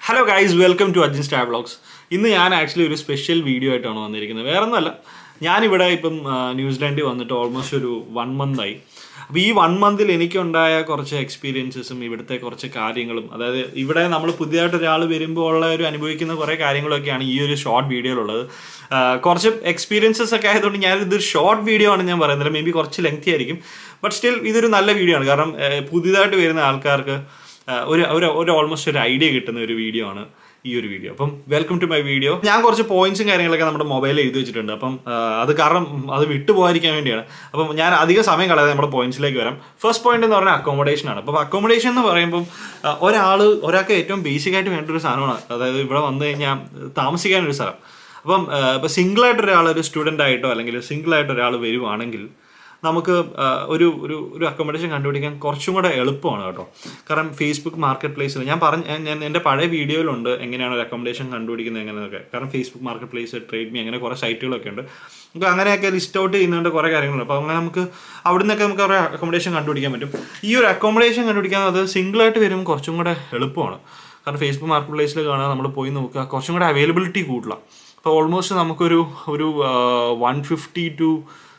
hello guys welcome to Ajin star vlogs ഇന്ന് ഞാൻ actually ഒരു സ്പെഷ്യൽ വീഡിയോ ആയിട്ടാണ് വന്നിരിക്കുന്നത് വേറെ ഒന്നുമല്ല ഞാനിവിടെ ഇപ്പം ആ, ന്യൂസിലാൻഡിൽ വന്നിട്ട് ഓൾമോസ്റ്റ് ഒരു വൺ മന്ത് ആയി അപ്പോൾ ഈ വൺ മന്തിൽ എനിക്കുണ്ടായ കുറച്ച് എക്സ്പീരിയൻസസും ഇവിടുത്തെ കുറച്ച് കാര്യങ്ങളും അതായത് ഇവിടെ നമ്മൾ പുതിയതായിട്ട് ഒരാൾ വരുമ്പോൾ ഉള്ള ഒരു അനുഭവിക്കുന്ന കുറേ കാര്യങ്ങളൊക്കെയാണ് ഈ ഒരു ഷോർട്ട് വീഡിയോയിലുള്ളത് ആ, കുറച്ച് എക്സ്പീരിയൻസസ് ഒക്കെ ആയതുകൊണ്ട് ഞാൻ ഇതൊരു ഷോർട്ട് വീഡിയോ ആണ് ഞാൻ പറയുന്നത് മേ ബി കുറച്ച് ലെങ്തി ആയിരിക്കും ബട്ട് സ്റ്റിൽ ഇതൊരു നല്ല വീഡിയോ ആണ് കാരണം ആ, പുതിയതായിട്ട് വരുന്ന ആൾക്കാർക്ക് ആ, ഒരു ഒരു ഒരു ഓൾമോസ്റ്റ് ഒരു ഐഡിയ കിട്ടുന്ന ഒരു വീഡിയോ ആണ് ഈ ഒരു വീഡിയോ അപ്പം വെൽക്കം ടു മൈ വീഡിയോ ഞാൻ കുറച്ച് പോയിന്റ്സും കാര്യങ്ങളൊക്കെ നമ്മുടെ മൊബൈലിൽ എഴുതി വെച്ചിട്ടുണ്ട് അപ്പം ആ, അത് കാരണം അത് വിട്ടുപോകാതിരിക്കാൻ വേണ്ടിയാണ് അപ്പം ഞാൻ അധിക സമയം കളയാതെ നമ്മുടെ പോയിന്റ്സിലേക്ക് വരാം ഫസ്റ്റ് പോയിന്റ് എന്ന് പറഞ്ഞാൽ അക്കോമഡേഷൻ ആണ് അപ്പം അക്കോമഡേഷൻ എന്ന് പറയുമ്പം ഒരാൾ ഒരാൾക്ക് ഏറ്റവും ബേസിക് ആയിട്ട് വേണ്ട ഒരു സാധനമാണ് അതായത് ഇവിടെ വന്നു കഴിഞ്ഞാൽ താമസിക്കാനൊരു സ്ഥലം അപ്പം ആ, ഇപ്പം സിംഗിളായിട്ട് ഒരാൾ ഒരു സ്റ്റുഡൻ്റ് ആയിട്ടോ അല്ലെങ്കിൽ സിംഗിളായിട്ട് ഒരാൾ വരുവാണെങ്കിൽ നമുക്ക് ആ, ഒരു ഒരു ഒരു അക്കോമഡേഷൻ കണ്ടുപിടിക്കാൻ കുറച്ചും കൂടെ എളുപ്പമാണ് കേട്ടോ കാരണം ഫേസ്ബുക്ക് മാർക്കറ്റ് പ്ലേസിൽ ഞാൻ പറഞ്ഞ ഞാൻ എൻ്റെ പഴയ വീഡിയോയിലുണ്ട് എങ്ങനെയാണ് ഒരു അക്കോമഡേഷൻ കണ്ടുപിടിക്കുന്നത് എങ്ങനെയൊക്കെ കാരണം Facebook market place trade me അങ്ങനെ കുറേ സൈറ്റുകളൊക്കെ ഉണ്ട് നമുക്ക് അങ്ങനെയൊക്കെ ലിസ്റ്റ് ഔട്ട് ചെയ്യുന്നുണ്ട് കുറേ കാര്യങ്ങളുണ്ട് അപ്പോൾ അങ്ങനെ നമുക്ക് അവിടെ നിന്നൊക്കെ നമുക്ക് കുറേ അക്കോമഡേഷൻ കണ്ടുപിടിക്കാൻ പറ്റും ഈ ഒരു അക്കോമഡേഷൻ കണ്ടുപിടിക്കാൻ അത് സിംഗിളായിട്ട് വരുമ്പോൾ കുറച്ചും കൂടെ എളുപ്പമാണ് കാരണം ഫേസ്ബുക്ക് മാർക്കറ്റ് പ്ലേസിൽ കാണാൻ നമ്മൾ പോയി നോക്കുക കുറച്ചും കൂടെ അവൈലബിലിറ്റി കൂട്ടില്ല അപ്പോൾ ഓൾമോസ്റ്റ് നമുക്കൊരു ഒരു one fifty to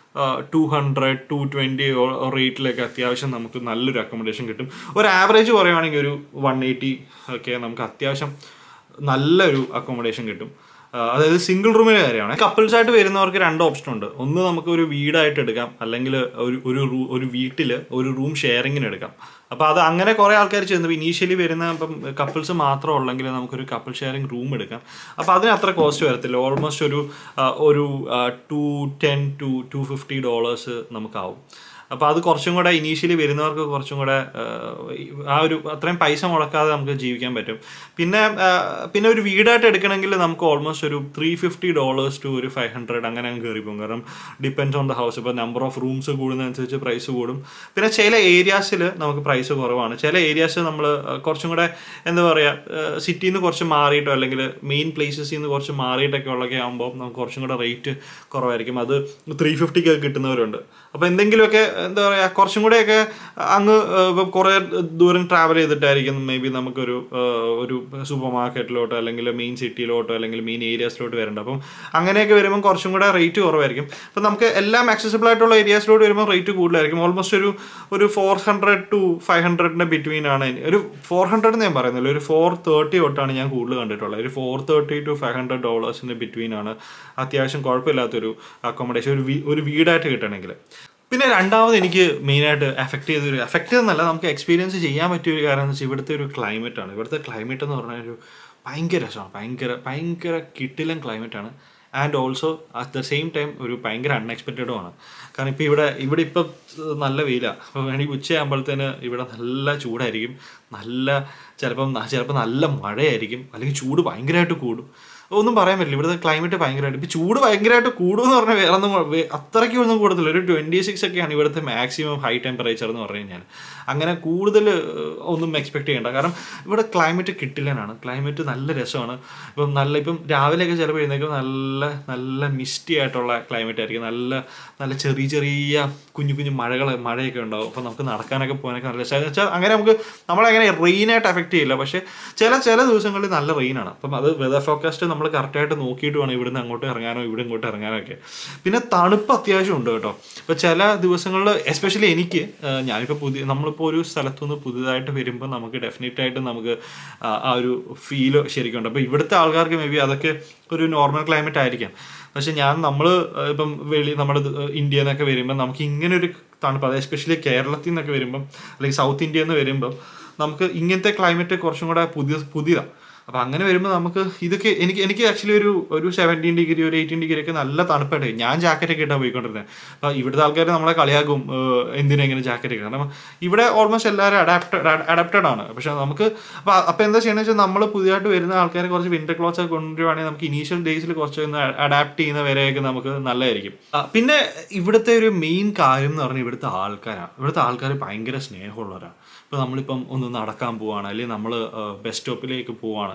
two hundred two twenty റേറ്റിലൊക്കെ അത്യാവശ്യം നമുക്ക് നല്ലൊരു അക്കോമഡേഷൻ കിട്ടും ഒരു ആവറേജ് പറയുവാണെങ്കിൽ ഒരു വൺ എയ്റ്റി ഒക്കെ നമുക്ക് അത്യാവശ്യം നല്ലൊരു അക്കോമഡേഷൻ കിട്ടും ആ, അതായത് സിംഗിൾ റൂമിൻ്റെ കാര്യമാണ് കപ്പിൾസ് ആയിട്ട് വരുന്നവർക്ക് രണ്ട് ഓപ്ഷൻ ഉണ്ട് ഒന്ന് നമുക്ക് ഒരു വീടായിട്ട് എടുക്കാം അല്ലെങ്കിൽ ഒരു ഒരു റൂ- ഒരു വീട്ടിൽ ഒരു റൂം ഷെയറിങ്ങിന് എടുക്കാം അപ്പോൾ അത് അങ്ങനെ കുറേ ആൾക്കാർ ചെയ്യുന്നത് ഇനീഷ്യലി വരുന്ന ഇപ്പം കപ്പിൾസ് മാത്രം ഉള്ളെങ്കിൽ നമുക്കൊരു കപ്പിൾ ഷെയറിംഗ് റൂം എടുക്കാം അപ്പോൾ അതിന് അത്ര കോസ്റ്റ് വരത്തില്ല ഓൾമോസ്റ്റ് ഒരു ആ, ഒരു two ten to two fifty dollars നമുക്കാവും അപ്പോൾ അത് കുറച്ചും കൂടെ ഇനീഷ്യലി വരുന്നവർക്ക് കുറച്ചും കൂടെ ആ, ആ ഒരു അത്രയും പൈസ മുടക്കാതെ നമുക്ക് ജീവിക്കാൻ പറ്റും പിന്നെ ആ, പിന്നെ ഒരു വീടായിട്ട് എടുക്കണമെങ്കിൽ നമുക്ക് ഓൾമോസ്റ്റ് ഒരു ത്രീ ഫിഫ്റ്റി ഡോളേഴ്സ് ടു ഒരു ഫൈവ് ഹൺഡ്രഡ് അങ്ങനെ അങ്ങ് കയറി പോകും കാരണം ഡിപ്പെൻസ് ഓൺ ദ ഹൗസ് ഇപ്പോൾ നമ്പർ ഓഫ് റൂംസ് കൂടുന്നതനുസരിച്ച് പ്രൈസ് കൂടും പിന്നെ ചില ഏരിയാസിൽ നമുക്ക് പ്രൈസ് കുറവാണ് ചില ഏരിയാസ് നമ്മൾ കുറച്ചും കൂടെ എന്താ പറയുക സിറ്റിയിൽ നിന്ന് കുറച്ച് മാറിയിട്ടോ അല്ലെങ്കിൽ മെയിൻ പ്ലേസസിൽ നിന്ന് കുറച്ച് മാറിയിട്ടൊക്കെ ഉള്ളതൊക്കെ ആകുമ്പോൾ നമുക്ക് കുറച്ചും കൂടെ റേറ്റ് കുറവായിരിക്കും അത് ത്രീ ഫിഫ്റ്റിക്ക് കിട്ടുന്നവരുണ്ട് അപ്പോൾ എന്തെങ്കിലുമൊക്കെ എന്താ പറയുക കുറച്ചും കൂടെയൊക്കെ അങ്ങ് ഇപ്പം കുറേ ദൂരം ട്രാവൽ ചെയ്തിട്ടായിരിക്കും മേ ബി നമുക്കൊരു ആ, ഒരു സൂപ്പർ മാർക്കറ്റിലോട്ടോ അല്ലെങ്കിൽ മെയിൻ സിറ്റിയിലോട്ടോ അല്ലെങ്കിൽ മെയിൻ ഏരിയാസിലോട്ട് വരേണ്ട അപ്പം അങ്ങനെയൊക്കെ വരുമ്പോൾ കുറച്ചും കൂടെ റേറ്റ് കുറവായിരിക്കും അപ്പം നമുക്ക് എല്ലാം ആക്സസിബിൾ ആയിട്ടുള്ള ഏരിയാസിലോട്ട് വരുമ്പോൾ റേറ്റ് കൂടുതലായിരിക്കും ഓൾമോസ്റ്റ് ഒരു ഒരു ഫോർ ഹൺഡ്രഡ് ടു ഫൈവ് ഹൺഡ്രഡിൻ്റെ ബിറ്റ്വീൻ ആണ് ഇനി- ഒരു ഫോർ ഹൺഡ്രഡ് ഞാൻ പറയുന്നില്ല ഒരു ഫോർ തേർട്ടി തൊട്ടാണ് ഞാൻ കൂടുതൽ കണ്ടിട്ടുള്ളത് ഒരു four thirty to five hundred ഡോളേഴ്സിൻ്റെ ബിറ്റ്വീൻ ആണ് അത്യാവശ്യം കുഴപ്പമില്ലാത്തൊരു അക്കോമഡേഷൻ ഒരു വീ- ഒരു വീടായിട്ട് കിട്ടണമെങ്കിൽ പിന്നെ രണ്ടാമത് എനിക്ക് മെയിനായിട്ട് എഫക്റ്റ് ചെയ്തൊരു എഫക്റ്റ് എന്നല്ല നമുക്ക് എക്സ്പീരിയൻസ് ചെയ്യാൻ പറ്റിയ ഒരു കാര്യം എന്ന് വെച്ചാൽ ഇവിടുത്തെ ഒരു climate ആണ് ഇവിടുത്തെ ക്ലൈമറ്റ് എന്ന് പറഞ്ഞാൽ ഒരു ഭയങ്കര രസമാണ് ഭയങ്കര ഭയങ്കര കിട്ടിലൻ climate ആണ് and also at the same time ഒരു ഭയങ്കര അൺഎക്സ്പെക്റ്റഡുമാണ് കാരണം ഇപ്പോൾ ഇവിടെ ഇവിടെ ഇപ്പം നല്ല വെയിലാണ് അപ്പോൾ വേണമെങ്കിൽ ഉച്ചയാകുമ്പോഴത്തേന് ഇവിടെ നല്ല ചൂടായിരിക്കും നല്ല ചിലപ്പം ചിലപ്പോൾ നല്ല മഴയായിരിക്കും അല്ലെങ്കിൽ ചൂട് ഭയങ്കരമായിട്ട് കൂടും ഒന്നും പറയാൻ പറ്റില്ല ഇവിടുത്തെ ക്ലൈമറ്റ് ഭയങ്കരമായിട്ട് ഇപ്പം ചൂട് ഭയങ്കരമായിട്ട് കൂടുമെന്ന് പറഞ്ഞാൽ വേറെ ഒന്നും വേ- അത്രയ്ക്ക് ഒന്നും കൂടത്തില്ല ഒരു ട്വൻറ്റി സിക്സ് ഒക്കെയാണ് ഇവിടുത്തെ മാക്സിമം ഹൈ ടെമ്പറേച്ചർ എന്ന് പറഞ്ഞു കഴിഞ്ഞാൽ അങ്ങനെ കൂടുതൽ ഏഹ്, ഒന്നും എക്സ്പെക്ട് ചെയ്യേണ്ട കാരണം ഇവിടെ ക്ലൈമറ്റ് കിട്ടില്ലനാണ് ക്ലൈമറ്റ് നല്ല രസമാണ് ഇപ്പം നല്ല ഇപ്പം രാവിലെയൊക്കെ ചിലപ്പോൾ എഴുന്നേക്കും നല്ല നല്ല മിസ്റ്റി ആയിട്ടുള്ള ക്ലൈമറ്റ് ആയിരിക്കും നല്ല നല്ല ചെറിയ ചെറിയ കുഞ്ഞു കുഞ്ഞു മഴകൾ മഴയൊക്കെ ഉണ്ടാവും അപ്പോൾ നമുക്ക് നടക്കാനൊക്കെ പോകാനൊക്കെ നല്ല രസമാണ് വെച്ചാൽ അങ്ങനെ നമുക്ക് നമ്മളങ്ങനെ റെയിനായിട്ട് എഫക്റ്റ് ചെയ്യില്ല പക്ഷേ ചില ചില ദിവസങ്ങളിൽ നല്ല റെയിനാണ് അപ്പം അത് വെതർ ഫോക്കാസ്റ്റ് നമ്മൾ കറക്റ്റായിട്ട് നോക്കിയിട്ട് വേണം ഇവിടുന്ന് അങ്ങോട്ട് ഇറങ്ങാനോ ഇവിടെ ഇങ്ങോട്ട് ഇറങ്ങാനോ ഒക്കെ പിന്നെ തണുപ്പ് അത്യാവശ്യം ഉണ്ട് കേട്ടോ ഇപ്പോൾ ചില ദിവസങ്ങളിൽ എസ്പെഷ്യലി എനിക്ക് ആ, ഞാനിപ്പോൾ പുതിയ നമ്മളിപ്പോൾ ഒരു സ്ഥലത്തുനിന്ന് പുതിയതായിട്ട് വരുമ്പോൾ നമുക്ക് ഡെഫിനറ്റ് ആയിട്ട് നമുക്ക് ആ ആ ഒരു ഫീല് ശരിക്കും ഉണ്ട് അപ്പോൾ ഇവിടുത്തെ ആൾക്കാർക്ക് മേ ബി അതൊക്കെ ഒരു നോർമൽ ക്ലൈമറ്റ് ആയിരിക്കാം പക്ഷെ ഞാൻ നമ്മൾ ഇപ്പം വെളി നമ്മുടെ ഇന്ത്യയിൽ നിന്നൊക്കെ വരുമ്പോൾ നമുക്ക് ഇങ്ങനെ ഒരു തണുപ്പ് അത് എസ്പെഷ്യലി കേരളത്തിൽ നിന്നൊക്കെ വരുമ്പം അല്ലെങ്കിൽ സൗത്ത് ഇന്ത്യയിൽ നിന്ന് വരുമ്പം നമുക്ക് ഇങ്ങനത്തെ ക്ലൈമറ്റ് കുറച്ചും കൂടെ പുതിയ പുതിയതാണ് അപ്പോൾ അങ്ങനെ വരുമ്പോൾ നമുക്ക് ഇതൊക്കെ എനിക്ക് എനിക്ക് ആക്ച്വലി ഒരു ഒരു സെവൻറ്റീൻ ഡിഗ്രി ഒരു എയ്റ്റീൻ ഡിഗ്രി ഒക്കെ നല്ല തണുപ്പായിട്ട് ഞാൻ ജാക്കറ്റൊക്കെ ഇട്ടാണ് പോയിക്കൊണ്ടിരുന്നത് അപ്പോൾ ഇവിടുത്തെ ആൾക്കാർ നമ്മളെ കളിയാക്കും ഏഹ്, എന്തിനാ ഇങ്ങനെ ജാക്കറ്റ് ഒക്കെ കാരണം ഇവിടെ ഓൾമോസ്റ്റ് എല്ലാവരും അഡാപ്റ്റഡ് അഡാപ്റ്റഡ് ആണ് പക്ഷെ നമുക്ക് അപ്പോൾ അപ്പോൾ എന്താ ചെയ്യണമെന്ന് വെച്ചാൽ നമ്മൾ പുതിയതായിട്ട് വരുന്ന ആൾക്കാരെ കുറച്ച് വിന്റർ ക്ലോത്ത്സ് ഒക്കെ കൊണ്ടുവരുവാണെങ്കിൽ നമുക്ക് ഇനീഷ്യൽ ഡേയ്സിൽ കുറച്ച് ഒന്ന് അഡാപ്റ്റ് ചെയ്യുന്ന വരെയൊക്കെ നമുക്ക് നല്ലതായിരിക്കും ആ, പിന്നെ ഇവിടുത്തെ ഒരു മെയിൻ കാര്യം എന്ന് പറഞ്ഞാൽ ഇവിടുത്തെ ആൾക്കാരാണ് ഇവിടുത്തെ ആൾക്കാർ ഭയങ്കര സ്നേഹമുള്ളവരാണ് ഇപ്പോൾ നമ്മളിപ്പം ഒന്ന് നടക്കാൻ പോവാണ് അല്ലെങ്കിൽ നമ്മൾ ബസ് സ്റ്റോപ്പിലേക്ക് പോവാണ്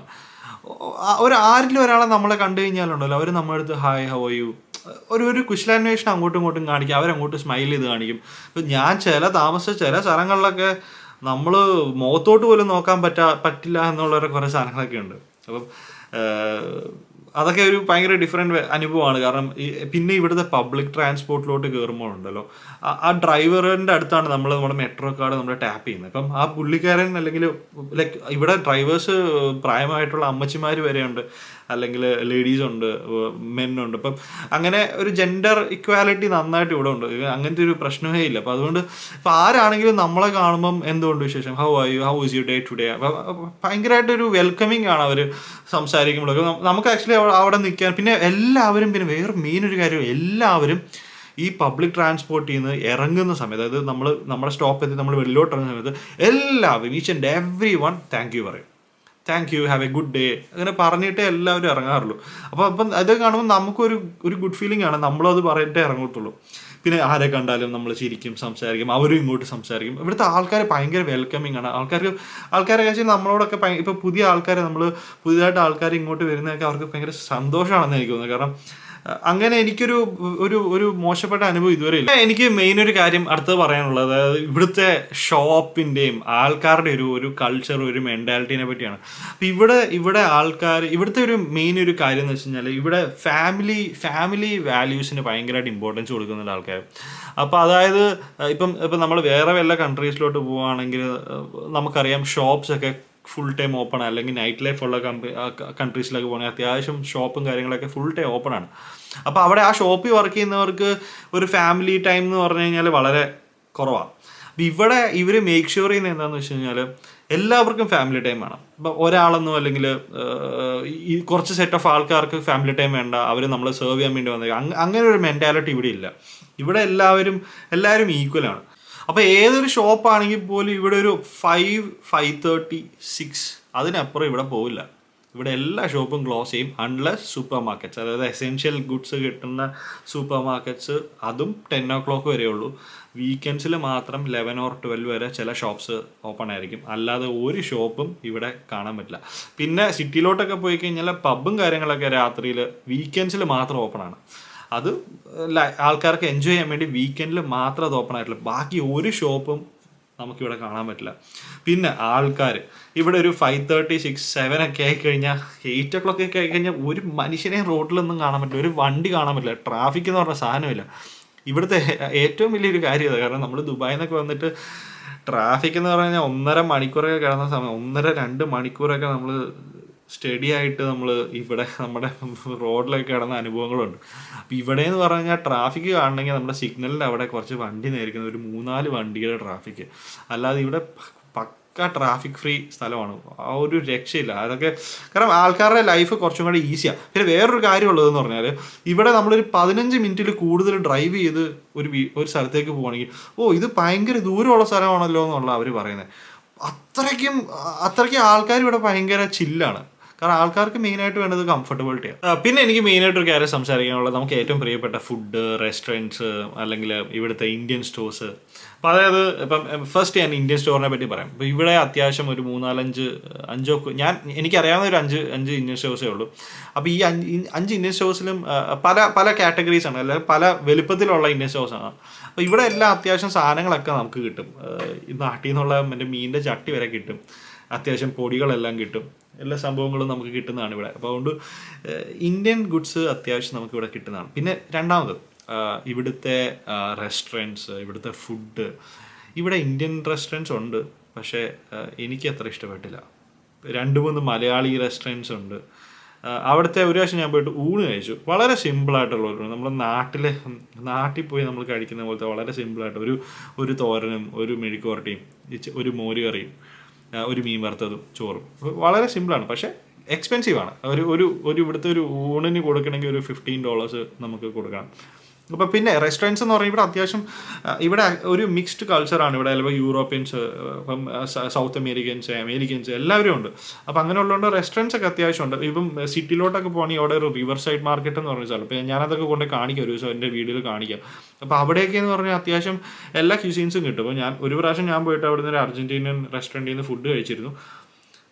ആ- ഒരു ആരിലും ഒരാളെ നമ്മളെ കണ്ടു കഴിഞ്ഞാലുണ്ടല്ലോ അവർ നമ്മുടെ അടുത്ത് ഹായ് ഹൗ യു ഒരു ഒരു കുശലാന്വേഷണം അങ്ങോട്ടും ഇങ്ങോട്ടും കാണിക്കും അവരങ്ങോട്ട് സ്മൈൽ ചെയ്ത് കാണിക്കും ഇപ്പം ഞാൻ ചില താമസിച്ച ചില സ്ഥലങ്ങളിലൊക്കെ നമ്മൾ മുഖത്തോട്ട് പോലും നോക്കാൻ പറ്റാ പറ്റില്ല എന്നുള്ള കുറേ സാധനങ്ങളൊക്കെ ഉണ്ട് അപ്പം ഏഹ്, അതൊക്കെ ഒരു ഭയങ്കര ഡിഫറെൻറ്റ് അനുഭവമാണ് കാരണം ഈ പിന്നെ ഇവിടുത്തെ പബ്ലിക് ട്രാൻസ്പോർട്ടിലോട്ട് കയറുമ്പോൾ ഉണ്ടല്ലോ ആ- ആ ഡ്രൈവറിൻ്റെ അടുത്താണ് നമ്മൾ നമ്മുടെ മെട്രോ കാർഡ് നമ്മൾ ടാപ്പ് ചെയ്യുന്നത് അപ്പം ആ പുള്ളിക്കാരൻ അല്ലെങ്കിൽ ലൈക്ക് ഇവിടെ ഡ്രൈവേഴ്സ് പ്രായമായിട്ടുള്ള അമ്മച്ചിമാർ വരെയുണ്ട് അല്ലെങ്കിൽ ലേഡീസ് ഉണ്ട് മെന്നുണ്ട് അപ്പം അങ്ങനെ ഒരു ജെൻഡർ ഇക്വാലിറ്റി നന്നായിട്ട് ഇവിടെ ഉണ്ട് ഇത് അങ്ങനത്തെ ഒരു പ്രശ്നമേ ഇല്ല അപ്പം അതുകൊണ്ട് ഇപ്പം ആരാണെങ്കിലും നമ്മളെ കാണുമ്പം എന്തുകൊണ്ട് വിശേഷം how are you how is you day today ഭയങ്കരമായിട്ട് ഒരു വെൽക്കമിങ് ആണ് അവർ സംസാരിക്കുമ്പോഴൊക്കെ നം- നമുക്ക് ആക്ച്വലി അവിടെ നിൽക്കാൻ പിന്നെ എല്ലാവരും പിന്നെ വേറെ മെയിൻ ഒരു കാര്യം എല്ലാവരും ഈ പബ്ലിക് ട്രാൻസ്പോർട്ടിൽ നിന്ന് ഇറങ്ങുന്ന സമയത്ത് അതായത് നമ്മൾ നമ്മുടെ സ്റ്റോപ്പ് എത്തി നമ്മൾ വെളിയിലോട്ട് ഇറങ്ങുന്ന സമയത്ത് എല്ലാവരും each and every one thank you പറയും thank you have a good day അങ്ങനെ പറഞ്ഞിട്ടേ എല്ലാവരും ഇറങ്ങാറുള്ളൂ അപ്പോൾ അപ്പം അത് കാണുമ്പോൾ നമുക്കൊരു ഒരു ഗുഡ് ഫീലിംഗ് ആണ് നമ്മളത് പറഞ്ഞിട്ടേ ഇറങ്ങത്തുള്ളൂ പിന്നെ ആരെ കണ്ടാലും നമ്മൾ ചിരിക്കും സംസാരിക്കും അവരും ഇങ്ങോട്ട് സംസാരിക്കും ഇവിടുത്തെ ആൾക്കാർ ഭയങ്കര വെൽക്കമിങ് ആണ് ആൾക്കാർക്ക് ആൾക്കാരെ വെച്ചാൽ നമ്മളോടൊക്കെ ഭയ- ഇപ്പൊ പുതിയ ആൾക്കാരെ നമ്മൾ പുതിയതായിട്ട് ആൾക്കാർ ഇങ്ങോട്ട് വരുന്നതൊക്കെ അവർക്ക് ഭയങ്കര സന്തോഷമാണെന്ന് എനിക്ക് തോന്നുന്നത് കാരണം അഹ് അങ്ങനെ എനിക്കൊരു ഒരു ഒരു മോശപ്പെട്ട അനുഭവം ഇതുവരെ ഇല്ല എനിക്ക് മെയിൻ ഒരു കാര്യം അടുത്തത് പറയാനുള്ളത് അതായത് ഇവിടുത്തെ ഷോപ്പിന്റെയും ആൾക്കാരുടെ ഒരു ഒരു കൾച്ചർ ഒരു മെന്റാലിറ്റിനെ പറ്റിയാണ് അപ്പൊ ഇവിടെ ഇവിടെ ആൾക്കാർ ഇവിടുത്തെ ഒരു മെയിൻ ഒരു കാര്യം എന്ന് വെച്ച് കഴിഞ്ഞാൽ ഇവിടെ ഫാമിലി ഫാമിലി വാല്യൂസിന് ഭയങ്കരമായിട്ട് ഇമ്പോർട്ടൻസ് കൊടുക്കുന്നുണ്ട് ആൾക്കാർ അപ്പൊ അതായത് അഹ് ഇപ്പം ഇപ്പം നമ്മൾ വേറെ വല്ല കൺട്രീസിലോട്ട് പോവുകയാണെങ്കിൽ അഹ് നമുക്കറിയാം ഷോപ്സ് ഒക്കെ ഫുൾ ടൈം ഓപ്പൺ ആണ് അല്ലെങ്കിൽ നൈറ്റ് ലൈഫ് ഉള്ള കൺട്രീസിലൊക്കെ പോകണമെങ്കിൽ അത്യാവശ്യം ഷോപ്പും കാര്യങ്ങളൊക്കെ ഫുൾ ടൈം ഓപ്പൺ ആണ് അപ്പോൾ അവിടെ ആ ഷോപ്പിൽ വർക്ക് ചെയ്യുന്നവർക്ക് ഒരു ഫാമിലി ടൈം എന്ന് പറഞ്ഞു കഴിഞ്ഞാൽ വളരെ കുറവാണ് അപ്പം ഇവിടെ ഇവർ മേക്ക് ഷുവർ ചെയ്യുന്നത് എന്താണെന്ന് വെച്ച് കഴിഞ്ഞാൽ എല്ലാവർക്കും ഫാമിലി ടൈം വേണം ഇപ്പം ഒരാളെന്നോ അല്ലെങ്കിൽ ഈ കുറച്ച് സെറ്റ് ഓഫ് ആൾക്കാർക്ക് ഫാമിലി ടൈം വേണ്ട അവർ നമ്മൾ സെർവ് ചെയ്യാൻ വേണ്ടി വന്നത് അങ്ങനെ ഒരു മെൻറ്റാലിറ്റി ഇവിടെ ഇല്ല ഇവിടെ എല്ലാവരും എല്ലാവരും ഈക്വൽ ആണ് അപ്പോൾ ഏതൊരു ഷോപ്പ് ആണെങ്കിൽ പോലും ഇവിടെ ഒരു ഫൈവ് ഫൈവ് തേർട്ടി സിക്സ് അതിനപ്പുറം ഇവിടെ പോവില്ല ഇവിടെ എല്ലാ ഷോപ്പും ക്ലോസ് ചെയ്യും അൺലെസ് സൂപ്പർ മാർക്കറ്റ്സ് അതായത് എസെൻഷ്യൽ ഗുഡ്സ് കിട്ടുന്ന സൂപ്പർ മാർക്കറ്റ്സ് അതും ടെൻ ഓ ക്ലോക്ക് വരെ ഉള്ളൂ വീക്കെൻഡ്സിൽ മാത്രം ലെവൻ ഓർ ട്വൽവ് വരെ ചില ഷോപ്സ് ഓപ്പൺ ആയിരിക്കും അല്ലാതെ ഒരു ഷോപ്പും ഇവിടെ കാണാൻ പറ്റില്ല പിന്നെ സിറ്റിയിലോട്ടൊക്കെ പോയി കഴിഞ്ഞാൽ പബ്ബും കാര്യങ്ങളൊക്കെ രാത്രിയിൽ വീക്കെൻഡ്സിൽ മാത്രം ഓപ്പൺ ആണ് അത് ല- ആൾക്കാർക്ക് എൻജോയ് ചെയ്യാൻ വേണ്ടി വീക്കെൻഡിൽ മാത്രം അത് ഓപ്പൺ ആയിട്ടുള്ളൂ ബാക്കി ഒരു ഷോപ്പും നമുക്കിവിടെ കാണാൻ പറ്റില്ല പിന്നെ ആൾക്കാർ ഇവിടെ ഒരു ഫൈവ് തേർട്ടി സിക്സ് സെവൻ ഒക്കെ ആയി കഴിഞ്ഞാൽ എയ്റ്റ് ഒ ക്ലോക്ക് ഒക്കെ ആയി കഴിഞ്ഞാൽ ഒരു മനുഷ്യനെ റോഡിലൊന്നും കാണാൻ പറ്റില്ല ഒരു വണ്ടി കാണാൻ പറ്റില്ല ട്രാഫിക് എന്ന് പറഞ്ഞ സാധനമില്ല ഇവിടുത്തെ ഏറ്റവും വലിയൊരു കാര്യം അതാണ് കാരണം നമ്മൾ ദുബായിൽ നിന്നൊക്കെ വന്നിട്ട് ട്രാഫിക് എന്ന് പറഞ്ഞാൽ ഒന്നര മണിക്കൂറൊക്കെ കിടന്ന സമയം ഒന്നര രണ്ട് മണിക്കൂറൊക്കെ നമ്മൾ സ്റ്റഡി ആയിട്ട് നമ്മൾ ഇവിടെ നമ്മുടെ റോഡിലൊക്കെ കിടന്ന അനുഭവങ്ങളുണ്ട് അപ്പം ഇവിടെ എന്ന് പറഞ്ഞു കഴിഞ്ഞാൽ ട്രാഫിക് കാണണമെങ്കിൽ നമ്മുടെ സിഗ്നലിൻ്റെ അവിടെ കുറച്ച് വണ്ടി നേരിക്കുന്നത് ഒരു മൂന്നാല് വണ്ടിയുടെ ട്രാഫിക് അല്ലാതെ ഇവിടെ പക്ക ട്രാഫിക് ഫ്രീ സ്ഥലമാണ് ആ ഒരു രക്ഷയില്ല അതൊക്കെ കാരണം ആൾക്കാരുടെ ലൈഫ് കുറച്ചും കൂടെ ഈസിയാണ് പിന്നെ വേറൊരു കാര്യമുള്ളതെന്ന് പറഞ്ഞാൽ ഇവിടെ നമ്മളൊരു പതിനഞ്ച് മിനിറ്റിൽ കൂടുതൽ ഡ്രൈവ് ചെയ്ത് ഒരു വീ- ഒരു സ്ഥലത്തേക്ക് പോവുകയാണെങ്കിൽ ഓ ഇത് ഭയങ്കര ദൂരമുള്ള സ്ഥലമാണല്ലോ എന്നുള്ള അവർ പറയുന്നത് അത്രയ്ക്കും അത്രയ്ക്കും ആൾക്കാർ ഇവിടെ ഭയങ്കര ചില്ലാണ് കാരണം ആൾക്കാർക്ക് മെയിനായിട്ട് വേണ്ടത് കംഫർട്ടബിലിറ്റിയാണ് പിന്നെ എനിക്ക് മെയിനായിട്ട് ഒരു കാര്യം സംസാരിക്കാനുള്ളത് നമുക്ക് ഏറ്റവും പ്രിയപ്പെട്ട ഫുഡ് റെസ്റ്റോറൻറ്റ്സ് അല്ലെങ്കിൽ ഇവിടുത്തെ ഇന്ത്യൻ സ്റ്റോഴ്സ് അപ്പം അതായത് ഇപ്പം ഫസ്റ്റ് ഞാൻ ഇന്ത്യൻ സ്റ്റോറിനെ പറ്റി പറയാം ഇപ്പം ഇവിടെ അത്യാവശ്യം ഒരു മൂന്നാലഞ്ച് അഞ്ചോ ഞാൻ എനിക്കറിയാവുന്ന ഒരു അഞ്ച് അഞ്ച് ഇന്ത്യൻ സ്റ്റോഴ്സേ ഉള്ളൂ അപ്പോൾ ഈ അഞ്ച് ഈ അഞ്ച് ഇന്ത്യൻ സ്റ്റോഴ്സിലും പല പല കാറ്റഗറീസ് ആണ് അല്ലെങ്കിൽ പല വലുപ്പത്തിലുള്ള ഇന്ത്യൻ സ്റ്റോഴ്സ് ആണ് അപ്പോൾ ഇവിടെ എല്ലാം അത്യാവശ്യം സാധനങ്ങളൊക്കെ നമുക്ക് കിട്ടും ഏഹ് ഈ നാട്ടിൽ നിന്നുള്ള മറ്റേ മീനിൻ്റെ ചട്ടി വരെ കിട്ടും അത്യാവശ്യം പൊടികളെല്ലാം കിട്ടും എല്ലാ സംഭവങ്ങളും നമുക്ക് കിട്ടുന്നതാണ് ഇവിടെ അപ്പോൾ അതുകൊണ്ട് ഏഹ് ഇന്ത്യൻ ഗുഡ്സ് അത്യാവശ്യം നമുക്ക് ഇവിടെ കിട്ടുന്നതാണ് പിന്നെ രണ്ടാമത് ആഹ് ഇവിടുത്തെ റെസ്റ്റോറൻറ്റ്സ് ഇവിടുത്തെ ഫുഡ് ഇവിടെ ഇന്ത്യൻ റെസ്റ്റോറൻറ്റ്സ് ഉണ്ട് പക്ഷേ ആഹ് എനിക്ക് അത്ര ഇഷ്ടപ്പെട്ടില്ല രണ്ട് മൂന്ന് മലയാളി റെസ്റ്റോറൻറ്റ്സ് ഉണ്ട് ആഹ് അവിടുത്തെ ഒരു പ്രാവശ്യം ഞാൻ പോയിട്ട് ഊണ് കഴിച്ചു വളരെ സിമ്പിളായിട്ടുള്ള ഒരു നമ്മുടെ നാട്ടിലെ നാട്ടിൽ പോയി നമ്മൾ കഴിക്കുന്ന പോലത്തെ വളരെ സിമ്പിളായിട്ട് ഒരു ഒരു തോരനും ഒരു മെഴുക്കുവരട്ടിയും ഇച്ചി- ഒരു മോര് കറിയും ആ, ഒരു മീൻ വറുത്തതും ചോറും വളരെ സിമ്പിളാണ് പക്ഷേ എക്സ്പെൻസീവ് ആണ് ഒരു ഒരു ഒരു ഇവിടുത്തെ ഒരു ഊണിന് കൊടുക്കണമെങ്കിൽ ഒരു ഫിഫ്റ്റീൻ ഡോളേഴ്സ് നമുക്ക് കൊടുക്കണം അപ്പോൾ പിന്നെ റെസ്റ്റോറൻറ്റ്സ് എന്ന് പറഞ്ഞാൽ ഇവിടെ അത്യാവശ്യം ആ, ഇവിടെ ഒരു മിക്സ്ഡ് കൾച്ചറാണ് ഇവിടെ ചിലപ്പോൾ യൂറോപ്യൻസ് ഇപ്പം സ- സൗത്ത് അമേരിക്കൻസ് അമേരിക്കൻസ് എല്ലാവരും ഉണ്ട് അപ്പോൾ അങ്ങനെ ഉള്ളതുകൊണ്ട് റെസ്റ്റോറൻറ്റ്സ് ഒക്കെ അത്യാവശ്യമുണ്ട് ഇപ്പം സിറ്റിയിലോട്ടൊക്കെ പോകണമെങ്കിൽ അവിടെ ഒരു റിവർ സൈഡ് മാർക്കറ്റ് എന്ന് പറഞ്ഞ സ്ഥലം ഇപ്പം ഞാനതൊക്കെ കൊണ്ട് കാണിക്കാം ഒരു ദിവസം എൻ്റെ വീഡിയോയിൽ കാണിക്കാം അപ്പോൾ അവിടെയൊക്കെ എന്ന് പറഞ്ഞാൽ അത്യാവശ്യം എല്ലാ ക്യൂസീൻസും കിട്ടും അപ്പോൾ ഞാൻ ഒരു പ്രാവശ്യം ഞാൻ പോയിട്ട് അവിടെ നിന്ന് ഒരു അർജന്റീനിയൻ റെസ്റ്റോറൻറ്റിൽ നിന്ന് ഫുഡ് കഴിച്ചിരുന്നു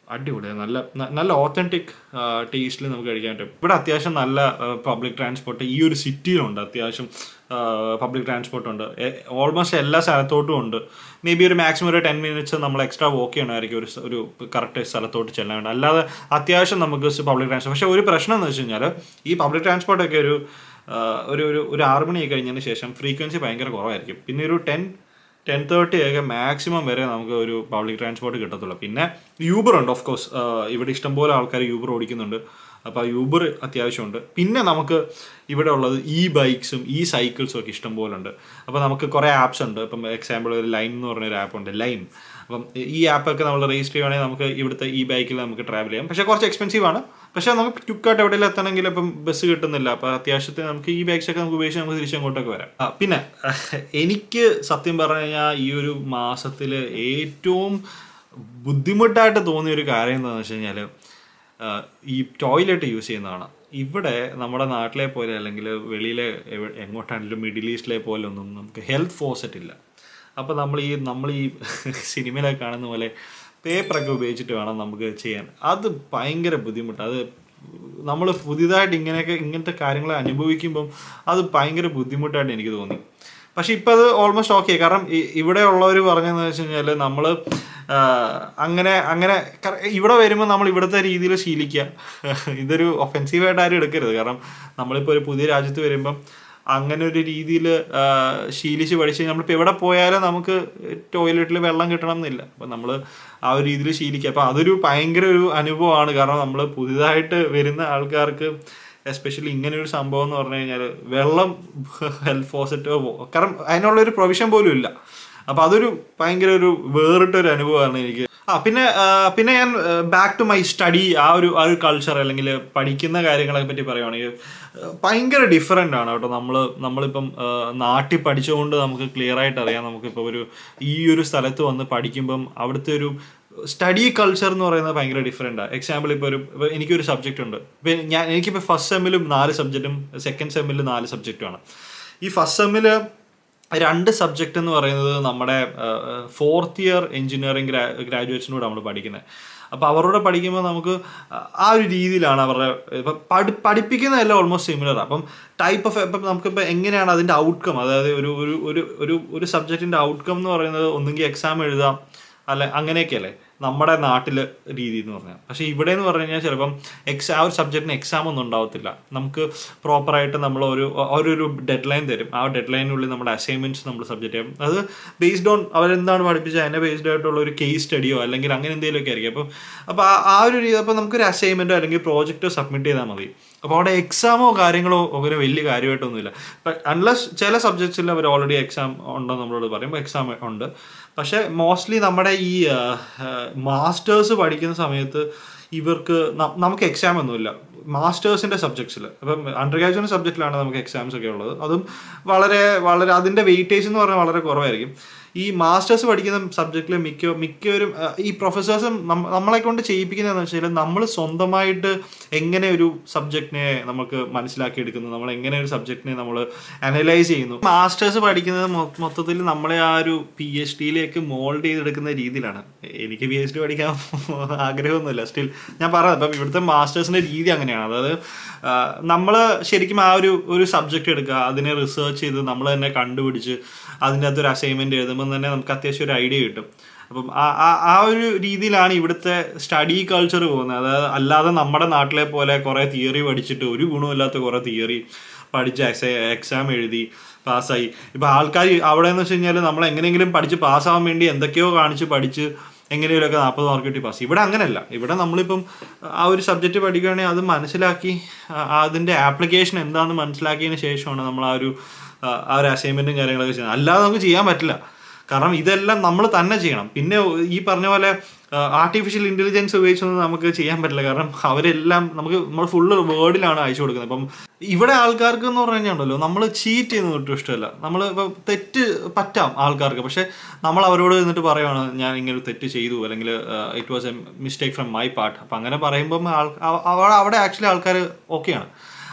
അടിപൊളിയാണ് നല്ല ന- നല്ല ഓത്തൻറ്റിക് ടേസ്റ്റിൽ നമുക്ക് കഴിക്കാൻ പറ്റും ഇവിടെ അത്യാവശ്യം നല്ല പബ്ലിക് ട്രാൻസ്പോർട്ട് ഈ ഒരു സിറ്റിയിലുണ്ട് അത്യാവശ്യം പബ്ലിക് ട്രാൻസ്പോർട്ട് ഉണ്ട് ഓൾമോസ്റ്റ് എല്ലാ സ്ഥലത്തോട്ടും ഉണ്ട് മേ ബി ഒരു മാക്സിമം ഒരു ടെൻ മിനിറ്റ്സ് നമ്മൾ എക്സ്ട്രാ വോക്ക് ചെയ്യണമായിരിക്കും ഒരു സ- ഒരു കറക്റ്റ് സ്ഥലത്തോട്ട് ചെല്ലാൻ വേണ്ടി അല്ലാതെ അത്യാവശ്യം നമുക്ക് പബ്ലിക് ട്രാൻസ്പോർട്ട് പക്ഷേ ഒരു പ്രശ്നം എന്ന് വെച്ച് കഴിഞ്ഞാൽ ഈ പബ്ലിക് ട്രാൻസ്പോർട്ടൊക്കെ ഒരു ആ, ഒരു ഒരു ഒരു ആറ് മണി കഴിഞ്ഞതിന് ശേഷം ഫ്രീക്വൻസി ഭയങ്കര കുറവായിരിക്കും പിന്നെ ഒരു ടെൻ ടെൻ തേർട്ടി ഒക്കെ മാക്സിമം വരെ നമുക്ക് ഒരു പബ്ലിക് ട്രാൻസ്പോർട്ട് കിട്ടത്തുള്ളൂ പിന്നെ യൂബർ ഉണ്ട് ഓഫ് കോഴ്സ് ഇവിടെ ഇഷ്ടംപോലെ ആൾക്കാർ യൂബർ ഓടിക്കുന്നുണ്ട് അപ്പോൾ യൂബർ അത്യാവശ്യമുണ്ട് പിന്നെ നമുക്ക് ഇവിടെ ഉള്ളത് ഈ ബൈക്സും ഈ സൈക്കിൾസും ഒക്കെ ഇഷ്ടംപോലെ ഉണ്ട് അപ്പോൾ നമുക്ക് കുറേ ആപ്സ് ഉണ്ട് ഇപ്പം എക്സാമ്പിൾ ഒരു ലൈം എന്ന് പറഞ്ഞൊരു ആപ്പ് ഉണ്ട് ലൈം അപ്പം ഈ ആപ്പൊക്കെ നമ്മൾ രജിസ്റ്റർ ചെയ്യുവാണെങ്കിൽ നമുക്ക് ഇവിടുത്തെ ഈ ബൈക്കിൽ നമുക്ക് ട്രാവൽ ചെയ്യാം പക്ഷേ കുറച്ച് എക്സ്പെൻസീവ് ആണ് പക്ഷേ നമുക്ക് ക്യുക്കായിട്ട് എവിടെയെങ്കിലും എത്തണമെങ്കിൽ ഇപ്പം ബസ് കിട്ടുന്നില്ല അപ്പോൾ അത്യാവശ്യത്തിന് നമുക്ക് ഈ ബൈക്സ് ഒക്കെ നമുക്ക് ഉപയോഗിച്ച് നമുക്ക് തിരിച്ചങ്ങോട്ടൊക്കെ വരാം ആ, പിന്നെ എനിക്ക് സത്യം പറഞ്ഞു കഴിഞ്ഞാൽ ഈ ഒരു മാസത്തിൽ ഏറ്റവും ബുദ്ധിമുട്ടായിട്ട് തോന്നിയ ഒരു കാര്യം എന്താണെന്ന് വെച്ച് കഴിഞ്ഞാൽ ഈ ടോയ്ലറ്റ് യൂസ് ചെയ്യുന്നതാണ് ഇവിടെ നമ്മുടെ നാട്ടിലെ പോലെ അല്ലെങ്കിൽ വെളിയിലെ എവ- എങ്ങോട്ടാണെങ്കിലും മിഡിൽ ഈസ്റ്റിലെ പോലെ ഒന്നും നമുക്ക് ഹെൽത്ത് ഫോസറ്റ് ഇല്ല അപ്പോൾ നമ്മൾ ഈ നമ്മൾ ഈ സിനിമയിലൊക്കെ കാണുന്ന പോലെ പേപ്പറൊക്കെ ഉപയോഗിച്ചിട്ട് വേണം നമുക്ക് ചെയ്യാൻ അത് ഭയങ്കര ബുദ്ധിമുട്ടാണ് അത് നമ്മൾ പുതിയതായിട്ട് ഇങ്ങനെയൊക്കെ ഇങ്ങനത്തെ കാര്യങ്ങൾ അനുഭവിക്കുമ്പം അത് ഭയങ്കര ബുദ്ധിമുട്ടായിട്ട് എനിക്ക് തോന്നി പക്ഷെ ഇപ്പം അത് ഓൾമോസ്റ്റ് ഓക്കെ കാരണം ഇ- ഇവിടെ ഉള്ളവർ പറഞ്ഞതെന്ന് വെച്ച് കഴിഞ്ഞാൽ നമ്മൾ അങ്ങനെ അങ്ങനെ കറ- ഇവിടെ വരുമ്പോൾ നമ്മൾ ഇവിടുത്തെ രീതിയിൽ ശീലിക്കുക ഇതൊരു ഒഫെൻസീവായിട്ട് ആരും എടുക്കരുത് കാരണം നമ്മളിപ്പോൾ ഒരു പുതിയ രാജ്യത്ത് വരുമ്പം അങ്ങനെ ഒരു രീതിയിൽ ശീലിച്ച് പഠിച്ച് നമ്മളിപ്പോൾ എവിടെ പോയാലും നമുക്ക് ടോയ്ലറ്റിൽ വെള്ളം കിട്ടണം എന്നില്ല അപ്പം നമ്മൾ ആ ഒരു രീതിയിൽ ശീലിക്കുക അപ്പം അതൊരു ഭയങ്കര ഒരു അനുഭവമാണ് കാരണം നമ്മൾ പുതിയതായിട്ട് വരുന്ന ആൾക്കാർക്ക് എസ്പെഷ്യലി ഇങ്ങനെ ഒരു സംഭവം എന്ന് പറഞ്ഞു കഴിഞ്ഞാൽ വെള്ളം ഹെൽത്ത് ഫോസറ്റോ കാരണം അതിനുള്ള ഒരു പ്രൊവിഷൻ പോലും ഇല്ല അപ്പൊ അതൊരു ഭയങ്കര ഒരു വേറിട്ടൊരു അനുഭവമാണ് എനിക്ക് ആ പിന്നെ ആ, പിന്നെ ഞാൻ ബാക്ക് ടു മൈ സ്റ്റഡി ആ ഒരു ആ ഒരു കൾച്ചർ അല്ലെങ്കിൽ പഠിക്കുന്ന കാര്യങ്ങളെ പറ്റി പറയുവാണെങ്കിൽ ആ, ഭയങ്കര ഡിഫറെൻ്റ് ആണ് കേട്ടോ നമ്മൾ നമ്മളിപ്പം ആ, നാട്ടിൽ പഠിച്ചുകൊണ്ട് നമുക്ക് ക്ലിയർ ആയിട്ട് അറിയാം നമുക്കിപ്പോൾ ഒരു ഈ ഒരു സ്ഥലത്ത് വന്ന് പഠിക്കുമ്പം അവിടുത്തെ ഒരു സ്റ്റഡി കൾച്ചർ എന്ന് പറയുന്നത് ഭയങ്കര ഡിഫറെൻ്റാണ് എക്സാമ്പിൾ ഇപ്പോൾ ഒരു ഇപ്പൊ എനിക്കൊരു സബ്ജക്റ്റ് ഉണ്ട് ഇപ്പം ഞാൻ എനിക്കിപ്പോൾ ഫസ്റ്റ് സെമ്മിലും നാല് സബ്ജക്റ്റും സെക്കൻഡ് സെമ്മിൽ നാല് സബ്ജക്റ്റുമാണ് ഈ ഫസ്റ്റ് സെമ്മിൽ രണ്ട് സബ്ജക്റ്റ് എന്ന് പറയുന്നത് നമ്മുടെ ഫോർത്ത് ഇയർ എഞ്ചിനീയറിംഗ് ഗ്രാ ഗ്രാജുവേറ്റ്സിനോട് നമ്മൾ പഠിക്കുന്നത് അപ്പോൾ അവരോട് പഠിക്കുമ്പോൾ നമുക്ക് ആ ഒരു രീതിയിലാണ് അവരുടെ ഇപ്പം പഠി പഠിപ്പിക്കുന്നതെല്ലാം ഓൾമോസ്റ്റ് സിമിലർ അപ്പം ടൈപ്പ് ഓഫ് ഇപ്പം നമുക്കിപ്പോൾ എങ്ങനെയാണ് അതിൻ്റെ ഔട്ട്കം അതായത് ഒരു ഒരു ഒരു ഒരു ഒരു സബ്ജക്റ്റിൻ്റെ ഔട്ട്കം എന്ന് പറയുന്നത് ഒന്നുകിൽ എക്സാം എഴുതാം അല്ല അങ്ങനെയൊക്കെയല്ലേ നമ്മുടെ നാട്ടിൽ രീതി എന്ന് പറഞ്ഞാൽ പക്ഷേ ഇവിടെ എന്ന് പറഞ്ഞു കഴിഞ്ഞാൽ ചിലപ്പം എക്സാ ആ ഒരു സബ്ജക്റ്റിന് എക്സാം ഒന്നും ഉണ്ടാവത്തില്ല നമുക്ക് പ്രോപ്പറായിട്ട് നമ്മൾ ഒരു അവരൊരു ഡെഡ് ലൈൻ തരും ആ ഡെഡ് ലൈനുള്ളിൽ നമ്മുടെ അസൈൻമെന്റ്സ് നമ്മൾ സബ്ജക്റ്റ് ചെയ്യും അത് ബേസ്ഡ് ഓൺ അവരെന്താണ് പഠിപ്പിച്ചത് അതിനെ ബേസ്ഡ് ആയിട്ടുള്ള ഒരു കേസ് സ്റ്റഡിയോ അല്ലെങ്കിൽ അങ്ങനെ എന്തെങ്കിലുമൊക്കെ ആയിരിക്കും അപ്പം അപ്പോൾ ആ ആ ഒരു രീതി അപ്പോൾ നമുക്കൊരു അസൈൻമെന്റോ അല്ലെങ്കിൽ പ്രോജക്റ്റോ സബ്മിറ്റ് ചെയ്താൽ മതി അപ്പോൾ അവിടെ എക്സാമോ കാര്യങ്ങളോ അങ്ങനെ വലിയ കാര്യമായിട്ടൊന്നുമില്ല അൺലസ് ചില സബ്ജക്ട്സിൽ അവർ ഓൾറെഡി എക്സാം ഉണ്ടെന്ന് നമ്മളോട് പറയുമ്പോൾ എക്സാം ഉണ്ട് പക്ഷേ മോസ്റ്റ്ലി നമ്മുടെ ഈ മാസ്റ്റേഴ്സ് പഠിക്കുന്ന സമയത്ത് ഇവർക്ക് ന- നമുക്ക് എക്സാം ഒന്നുമില്ല മാസ്റ്റേഴ്സിന്റെ സബ്ജക്ട്സിൽ അപ്പം അണ്ടർ ഗ്രാജുവേറ്റ് സബ്ജക്റ്റിലാണ് നമുക്ക് എക്സാംസ് ഒക്കെ ഉള്ളത് അതും വളരെ വളരെ അതിന്റെ വെയിറ്റേജ് എന്ന് പറഞ്ഞാൽ വളരെ കുറവായിരിക്കും ഈ മാസ്റ്റേഴ്സ് പഠിക്കുന്ന സബ്ജക്റ്റിൽ മിക്ക മിക്കവരും ആ, ഈ പ്രൊഫസേഴ്സും നമ്മളെ കൊണ്ട് ചെയ്യിപ്പിക്കുന്നതെന്ന് വെച്ചാൽ നമ്മൾ സ്വന്തമായിട്ട് എങ്ങനെ ഒരു സബ്ജക്റ്റിനെ നമുക്ക് മനസ്സിലാക്കി എടുക്കുന്നു നമ്മൾ എങ്ങനെ ഒരു സബ്ജക്റ്റിനെ നമ്മൾ അനലൈസ് ചെയ്യുന്നു മാസ്റ്റേഴ്സ് പഠിക്കുന്നത് മൊ- മൊത്തത്തിൽ നമ്മളെ ആ ഒരു പി എച്ച് ഡിയിലേക്ക് മോൾഡ് ചെയ്തെടുക്കുന്ന രീതിയിലാണ് എനിക്ക് പി എച്ച് ഡി പഠിക്കാൻ ആഗ്രഹമൊന്നുമില്ല സ്റ്റിൽ ഞാൻ പറഞ്ഞത് അപ്പം ഇവിടുത്തെ മാസ്റ്റേഴ്സിന്റെ രീതി അങ്ങനെയാണ് അതായത് നമ്മൾ ശരിക്കും ആ ഒരു ഒരു സബ്ജക്റ്റ് എടുക്കുക അതിനെ റിസർച്ച് ചെയ്ത് നമ്മൾ തന്നെ കണ്ടുപിടിച്ച് അതിൻ്റെ അകത്ത് ഒരു അസൈൻമെന്റ് എഴുതുമ്പോൾ തന്നെ നമുക്ക് അത്യാവശ്യം ഒരു ഐഡിയ കിട്ടും അപ്പം ആ- ആ ആ ഒരു രീതിയിലാണ് ഇവിടുത്തെ സ്റ്റഡി കൾച്ചർ പോകുന്നത് അതായത് അല്ലാതെ നമ്മുടെ നാട്ടിലെ പോലെ കുറേ തിയറി പഠിച്ചിട്ട് ഒരു ഗുണമില്ലാത്ത കുറേ തിയറി പഠിച്ച് എക്സാം എഴുതി പാസ്സായി ഇപ്പം ആൾക്കാർ അവിടെ എന്ന് വെച്ച് കഴിഞ്ഞാൽ നമ്മൾ എങ്ങനെയെങ്കിലും പഠിച്ച് പാസ്സാവാൻ വേണ്ടി എന്തൊക്കെയോ കാണിച്ച് പഠിച്ച് എങ്ങനെയൊക്കെ നാൽപ്പത് മാർക്ക് കിട്ടി പാസ് ഇവിടെ അങ്ങനെയല്ല ഇവിടെ നമ്മളിപ്പം ആ ഒരു സബ്ജക്റ്റ് പഠിക്കുകയാണെങ്കിൽ അത് മനസ്സിലാക്കി ആ- അതിൻ്റെ ആപ്ലിക്കേഷൻ എന്താണെന്ന് മനസ്സിലാക്കിയതിന് ശേഷമാണ് നമ്മൾ ആ ഒരു ആ ആ ഒരു അസൈൻമെന്റും കാര്യങ്ങളൊക്കെ ചെയ്യുന്നത് അല്ലാതെ നമുക്ക് ചെയ്യാൻ പറ്റില്ല കാരണം ഇതെല്ലാം നമ്മൾ തന്നെ ചെയ്യണം പിന്നെ ഈ പറഞ്ഞ പോലെ ആർട്ടിഫിഷ്യൽ ഇന്റലിജൻസ് ഉപയോഗിച്ചൊന്നും നമുക്ക് ചെയ്യാൻ പറ്റില്ല കാരണം അവരെല്ലാം നമുക്ക് നമ്മൾ ഫുള്ള് വേർഡിലാണ് അയച്ചു കൊടുക്കുന്നത് അപ്പം ഇവിടെ ആൾക്കാർക്ക് എന്ന് പറഞ്ഞു കഴിഞ്ഞാൽ നമ്മൾ ചീറ്റ് ചെയ്യുന്നത് ഒട്ടും ഇഷ്ടമല്ല നമ്മൾ ഇപ്പോൾ തെറ്റ് പറ്റാം ആൾക്കാർക്ക് പക്ഷെ നമ്മൾ അവരോട് എന്നിട്ട് പറയുവാണ് ഞാൻ ഇങ്ങനെ ഒരു തെറ്റ് ചെയ്തു അല്ലെങ്കിൽ it was a mistake from my part അപ്പം അങ്ങനെ പറയുമ്പം ആൾ അവ- അവിടെ അവിടെ ആക്ച്വലി ആൾക്കാർ ഓക്കെയാണ്